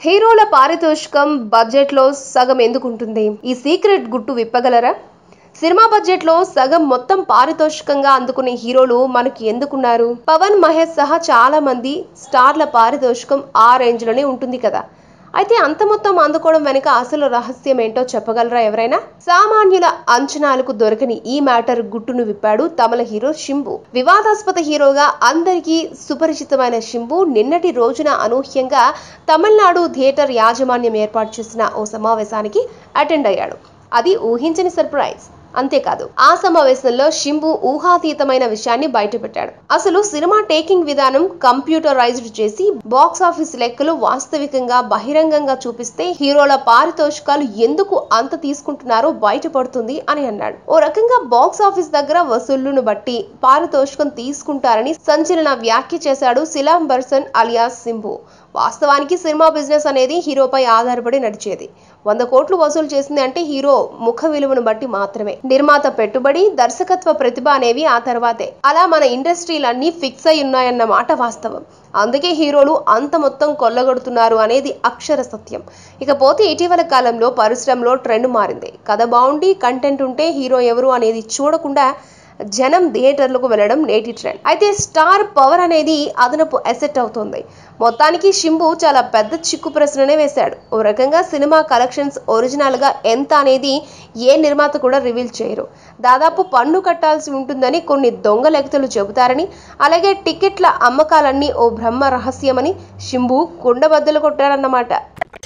హీరోల పారితోషికం బడ్జెట్లో సగం ఎందుకుంటుంది ఈ సీక్రెట్ గుట్టు విప్పగలరా సినిమా బడ్జెట్లో సగం మొత్తం పారితోషికంగా అందుకునే హీరోలు మనకి ఎందుకున్నారు పవన్ మహేష్ సహా చాలా మంది స్టార్ల పారితోషికం ఆ రేంజ్ లోనే ఉంటుంది కదా అయితే అంత మొత్తం అందుకోవడం వెనుక అసలు రహస్యం ఏంటో చెప్పగలరా ఎవరైనా సామాన్యుల అంచనాలకు దొరకని ఈ మ్యాటర్ గుట్టును విప్పాడు తమిళ హీరో శింబు వివాదాస్పద హీరోగా అందరికీ సుపరిచితమైన శింబు నిన్నటి రోజున అనూహ్యంగా తమిళనాడు థియేటర్ యాజమాన్యం ఏర్పాటు చేసిన ఓ సమావేశానికి అటెండ్ అయ్యాడు అది ఊహించని సర్ప్రైజ్ అంతేకాదు ఆ సమావేశంలో శింబు ఊహాతీతమైన విషయాన్ని బయటపెట్టాడు అసలు సినిమా టేకింగ్ విధానం కంప్యూటరైజ్డ్ చేసి బాక్స్ ఆఫీస్ లెక్కలు వాస్తవికంగా బహిరంగంగా చూపిస్తే హీరోల పారితోషికాలు ఎందుకు అంత తీసుకుంటున్నారో బయటపడుతుంది అని అన్నాడు ఓ రకంగా బాక్స్ ఆఫీస్ దగ్గర వసూళ్లను బట్టి పారితోషికం తీసుకుంటారని సంచలన వ్యాఖ్య చేశాడు సిలాంబర్సన్ అలియాస్ సింబు వాస్తవానికి సినిమా బిజినెస్ అనేది హీరోపై ఆధారపడి నడిచేది వంద కోట్లు వసూలు చేసింది అంటే హీరో ముఖ విలువను బట్టి మాత్రమే నిర్మాత పెట్టుబడి దర్శకత్వ ప్రతిభ అనేవి ఆ తర్వాతే అలా మన ఇండస్ట్రీలన్నీ ఫిక్స్ అయి ఉన్నాయన్న మాట వాస్తవం అందుకే హీరోలు అంత మొత్తం కొల్లగొడుతున్నారు అనేది అక్షర సత్యం ఇకపోతే ఇటీవల కాలంలో పరిశ్రమలో ట్రెండ్ మారింది కథ బాగుండి కంటెంట్ ఉంటే హీరో ఎవరు అనేది చూడకుండా జనం థియేటర్లకు వెళ్ళడం నేటి ట్రెండ్ అయితే స్టార్ పవర్ అనేది అదనపు అసెట్ అవుతుంది మొత్తానికి శింబు చాలా పెద్ద చిక్కు ప్రశ్ననే వేశాడు ఓ రకంగా సినిమా కలెక్షన్స్ ఒరిజినల్గా ఎంత అనేది ఏ నిర్మాత కూడా రివీల్ చేయరు దాదాపు పన్ను కట్టాల్సి ఉంటుందని కొన్ని దొంగ లెక్కలు చెబుతారని అలాగే టికెట్ల అమ్మకాలన్నీ ఓ బ్రహ్మ రహస్యమని శింబు కుండబద్దలు కొట్టాడన్నమాట